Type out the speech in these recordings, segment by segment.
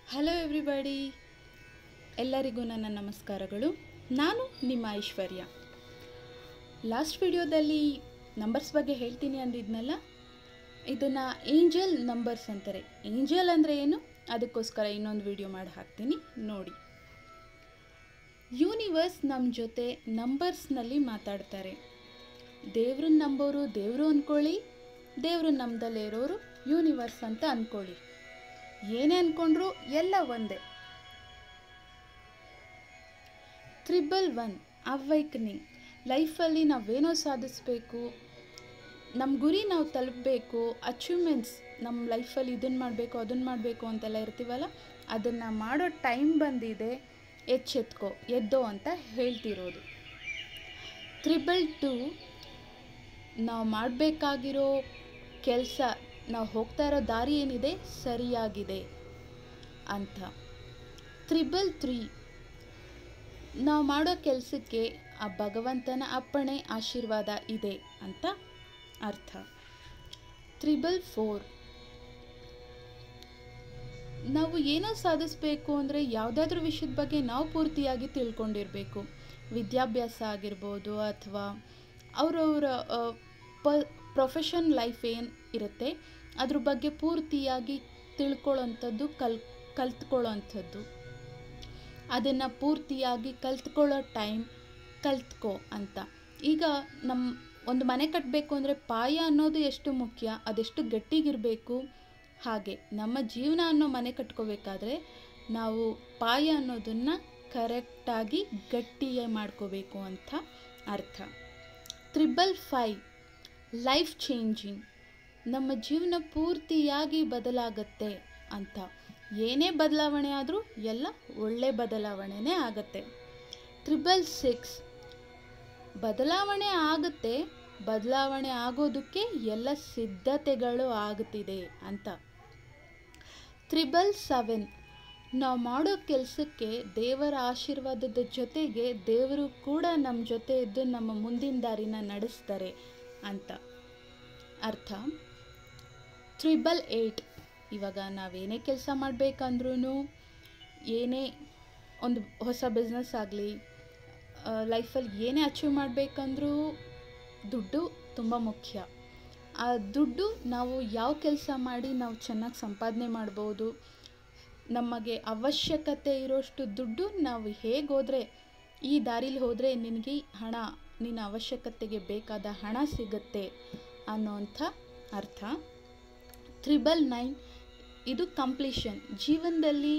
Hello everybody ಎಲ್ಲರಿಗೂ ನನ್ನ ನಮಸ್ಕಾರಗಳು ನಾನು ನಿಮ್ಮ ಐಶ್ವರ್ಯ ಲಾಸ್ಟ್ ವಿಡಿಯೋದಲ್ಲಿ ನಂಬರ್ಸ್ ಬಗ್ಗೆ ಹೇಳ್ತೀನಿ ಅಂದಿದ್ನಲ್ಲ ಇದನ್ನು ಏಂಜಲ್ ನಂಬರ್ಸ್ ಅಂತಾರೆ ಏಂಜಲ್ ಅಂದರೆ ಏನು ಅದಕ್ಕೋಸ್ಕರ ಇನ್ನೊಂದು ವಿಡಿಯೋ ಮಾಡಿ ಹಾಕ್ತೀನಿ ನೋಡಿ ಯೂನಿವರ್ಸ್ ನಮ್ಮ ಜೊತೆ ನಂಬರ್ಸ್ನಲ್ಲಿ ಮಾತಾಡ್ತಾರೆ ದೇವ್ರನ್ನ ನಂಬೋರು ದೇವರು ಅಂದ್ಕೊಳ್ಳಿ ದೇವ್ರು ನಮ್ದಲ್ಲೇ ಇರೋರು ಯೂನಿವರ್ಸ್ ಅಂತ ಅಂದ್ಕೊಳ್ಳಿ ಏನೇ ಅಂದ್ಕೊಂಡ್ರು ಎಲ್ಲ ಒಂದೇ ತ್ರಿಬಲ್ ಒನ್ ಅವೈಕನಿಂಗ್ ಲೈಫಲ್ಲಿ ನಾವೇನೋ ಸಾಧಿಸಬೇಕು ನಮ್ಮ ಗುರಿ ನಾವು ತಲುಪಬೇಕು ಅಚೀವ್ಮೆಂಟ್ಸ್ ನಮ್ಮ ಲೈಫಲ್ಲಿ ಇದನ್ನು ಮಾಡಬೇಕು ಅದನ್ನು ಮಾಡಬೇಕು ಅಂತೆಲ್ಲ ಇರ್ತೀವಲ್ಲ ಅದನ್ನು ಮಾಡೋ ಟೈಮ್ ಬಂದಿದೆ ಎಚ್ಚೆತ್ಕೋ ಎದ್ದೋ ಅಂತ ಹೇಳ್ತಿರೋದು ತ್ರಿಬಲ್ ಟು ನಾವು ಮಾಡಬೇಕಾಗಿರೋ ಕೆಲಸ ನಾವು ಹೋಗ್ತಾ ಇರೋ ದಾರಿ ಏನಿದೆ ಸರಿಯಾಗಿದೆ ಅಂತ ತ್ರಿಬಲ್ ತ್ರೀ ನಾವು ಮಾಡೋ ಕೆಲಸಕ್ಕೆ ಆ ಭಗವಂತನ ಅಪ್ಪಣೆ ಆಶೀರ್ವಾದ ಇದೆ ಅಂತ ಅರ್ಥ ತ್ರಿಬಲ್ ಫೋರ್ ನಾವು ಏನೋ ಸಾಧಿಸಬೇಕು ಅಂದರೆ ಯಾವುದಾದ್ರೂ ವಿಷಯದ ಬಗ್ಗೆ ನಾವು ಪೂರ್ತಿಯಾಗಿ ತಿಳ್ಕೊಂಡಿರಬೇಕು ವಿದ್ಯಾಭ್ಯಾಸ ಆಗಿರ್ಬೋದು ಅಥವಾ ಅವರವರ ಪ ಪ್ರೊಫೆಷನ್ ಲೈಫ್ ಏನು ಇರುತ್ತೆ ಅದ್ರ ಬಗ್ಗೆ ಪೂರ್ತಿಯಾಗಿ ತಿಳ್ಕೊಳ್ಳೋಂಥದ್ದು ಕಲ್ ಕಲ್ತ್ಕೊಳ್ಳೋಂಥದ್ದು ಅದನ್ನು ಪೂರ್ತಿಯಾಗಿ ಕಲ್ತ್ಕೊಳ್ಳೋ ಟೈಮ್ ಕಲ್ತ್ಕೋ ಅಂತ ಈಗ ನಮ್ಮ ಒಂದು ಮನೆ ಕಟ್ಟಬೇಕು ಅಂದರೆ ಪಾಯ ಅನ್ನೋದು ಎಷ್ಟು ಮುಖ್ಯ ಅದೆಷ್ಟು ಗಟ್ಟಿಗಿರಬೇಕು ಹಾಗೆ ನಮ್ಮ ಜೀವನ ಅನ್ನೋ ಮನೆ ಕಟ್ಕೋಬೇಕಾದ್ರೆ ನಾವು ಪಾಯ ಅನ್ನೋದನ್ನು ಕರೆಕ್ಟಾಗಿ ಗಟ್ಟಿಯಾಗಿ ಮಾಡ್ಕೋಬೇಕು ಅಂತ ಅರ್ಥ ತ್ರಿಬಲ್ ಫೈ ಲೈಫ್ ಚೇಂಜಿಂಗ್ ನಮ್ಮ ಜೀವನ ಪೂರ್ತಿಯಾಗಿ ಬದಲಾಗತ್ತೆ ಅಂತ ಏನೇ ಬದಲಾವಣೆ ಆದರೂ ಎಲ್ಲ ಒಳ್ಳೆ ಬದಲಾವಣೆನೇ ಆಗತ್ತೆ ತ್ರಿಬಲ್ ಸಿಕ್ಸ್ ಬದಲಾವಣೆ ಆಗುತ್ತೆ ಬದಲಾವಣೆ ಆಗೋದಕ್ಕೆ ಎಲ್ಲ ಸಿದ್ಧತೆಗಳು ಆಗುತ್ತಿದೆ ಅಂತ ತ್ರಿಬಲ್ ಸೆವೆನ್ ನಾವು ಮಾಡೋ ಕೆಲಸಕ್ಕೆ ದೇವರ ಆಶೀರ್ವಾದದ ಜೊತೆಗೆ ದೇವರು ಕೂಡ ನಮ್ಮ ಜೊತೆ ಇದ್ದು ನಮ್ಮ ಮುಂದಿನ ದಾರಿನ ನಡೆಸ್ತಾರೆ ಅಂತ ಅರ್ಥ ತ್ರಿಬಲ್ ಏಯ್ಟ್ ಇವಾಗ ನಾವೇನೇ ಕೆಲಸ ಮಾಡಬೇಕಂದ್ರೂ ಏನೇ ಒಂದು ಹೊಸ ಬಿಸ್ನೆಸ್ ಆಗಲಿ ಲೈಫಲ್ಲಿ ಏನೇ ಅಚೀವ್ ಮಾಡಬೇಕಂದ್ರೂ ದುಡ್ಡು ತುಂಬ ಮುಖ್ಯ ಆ ದುಡ್ಡು ನಾವು ಯಾವ ಕೆಲಸ ಮಾಡಿ ನಾವು ಚೆನ್ನಾಗಿ ಸಂಪಾದನೆ ಮಾಡ್ಬೋದು ನಮಗೆ ಅವಶ್ಯಕತೆ ಇರೋಷ್ಟು ದುಡ್ಡು ನಾವು ಹೇಗೆ ಹೋದರೆ ಈ ದಾರಿಲಿ ಹೋದರೆ ನಿನಗೆ ಹಣ ನಿನ್ನ ಅವಶ್ಯಕತೆಗೆ ಬೇಕಾದ ಹಣ ಸಿಗುತ್ತೆ ಅನ್ನೋಂಥ ಅರ್ಥ ತ್ರಿಬಲ್ ನೈನ್ ಇದು ಕಂಪ್ಲೀಷನ್ ಜೀವನದಲ್ಲಿ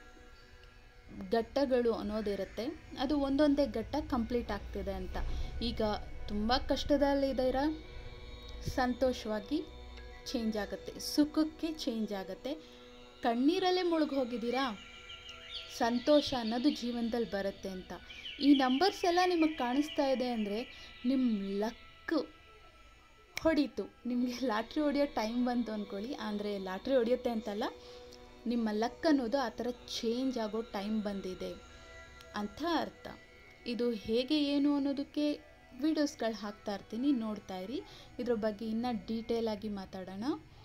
ಘಟ್ಟಗಳು ಅನ್ನೋದಿರುತ್ತೆ ಅದು ಒಂದೊಂದೇ ಘಟ್ಟ ಕಂಪ್ಲೀಟ್ ಆಗ್ತಿದೆ ಅಂತ ಈಗ ತುಂಬ ಕಷ್ಟದಲ್ಲಿದ್ದೀರ ಸಂತೋಷವಾಗಿ ಚೇಂಜ್ ಆಗುತ್ತೆ ಸುಖಕ್ಕೆ ಚೇಂಜ್ ಆಗುತ್ತೆ ಕಣ್ಣೀರಲ್ಲೇ ಮುಳುಗಿ ಹೋಗಿದ್ದೀರಾ ಸಂತೋಷ ಅನ್ನೋದು ಜೀವನದಲ್ಲಿ ಬರುತ್ತೆ ಅಂತ ಈ ನಂಬರ್ಸ್ ಎಲ್ಲ ನಿಮಗೆ ಕಾಣಿಸ್ತಾ ಇದೆ ಅಂದರೆ ನಿಮ್ಮ ಲಕ್ ಹೊಡೀತು ನಿಮಗೆ ಲಾಟ್ರಿ ಹೊಡೆಯೋ ಟೈಮ್ ಬಂತು ಅಂದ್ಕೊಳ್ಳಿ ಅಂದರೆ ಲಾಟ್ರಿ ಹೊಡೆಯುತ್ತೆ ಅಂತಲ್ಲ ನಿಮ್ಮ ಲಕ್ ಅನ್ನೋದು ಆ ಥರ ಚೇಂಜ್ ಆಗೋ ಟೈಮ್ ಬಂದಿದೆ ಅಂತ ಅರ್ಥ ಇದು ಹೇಗೆ ಏನು ಅನ್ನೋದಕ್ಕೆ ವೀಡಿಯೋಸ್ಗಳು ಹಾಕ್ತಾ ಇರ್ತೀನಿ ನೋಡ್ತಾ ಇರಿ ಇದ್ರ ಬಗ್ಗೆ ಇನ್ನೂ ಡೀಟೇಲ್ ಆಗಿ ಮಾತಾಡೋಣ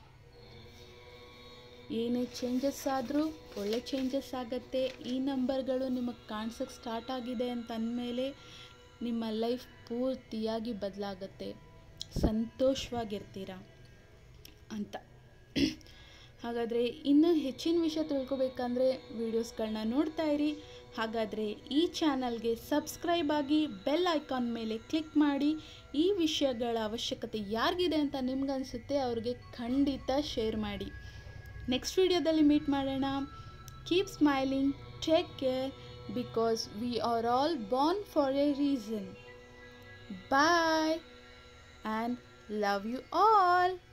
ಏನೇ ಚೇಂಜಸ್ ಆದರೂ ಒಳ್ಳೆ ಚೇಂಜಸ್ ಆಗುತ್ತೆ ಈ ನಂಬರ್ಗಳು ನಿಮಗೆ ಕಾಣಿಸೋಕ್ಕೆ ಸ್ಟಾರ್ಟ್ ಆಗಿದೆ ಅಂತ ಅಂದಮೇಲೆ ನಿಮ್ಮ ಲೈಫ್ ಪೂರ್ತಿಯಾಗಿ ಬದಲಾಗತ್ತೆ ಸಂತೋಷವಾಗಿರ್ತೀರ ಅಂತ ಹಾಗಾದರೆ ಇನ್ನೂ ಹೆಚ್ಚಿನ ವಿಷಯ ತಿಳ್ಕೊಬೇಕಂದ್ರೆ ವೀಡಿಯೋಸ್ಗಳನ್ನ ನೋಡ್ತಾ ಇರಿ ಹಾಗಾದರೆ ಈ ಚಾನಲ್ಗೆ ಸಬ್ಸ್ಕ್ರೈಬ್ ಆಗಿ ಬೆಲ್ ಐಕಾನ್ ಮೇಲೆ ಕ್ಲಿಕ್ ಮಾಡಿ ಈ ವಿಷಯಗಳ ಅವಶ್ಯಕತೆ ಯಾರಿಗಿದೆ ಅಂತ ನಿಮ್ಗನ್ಸುತ್ತೆ ಅವ್ರಿಗೆ ಖಂಡಿತ ಶೇರ್ ಮಾಡಿ ನೆಕ್ಸ್ಟ್ ವಿಡಿಯೋದಲ್ಲಿ ಮೀಟ್ ಮಾಡೋಣ keep smiling take care because we are all born for a reason bye and love you all.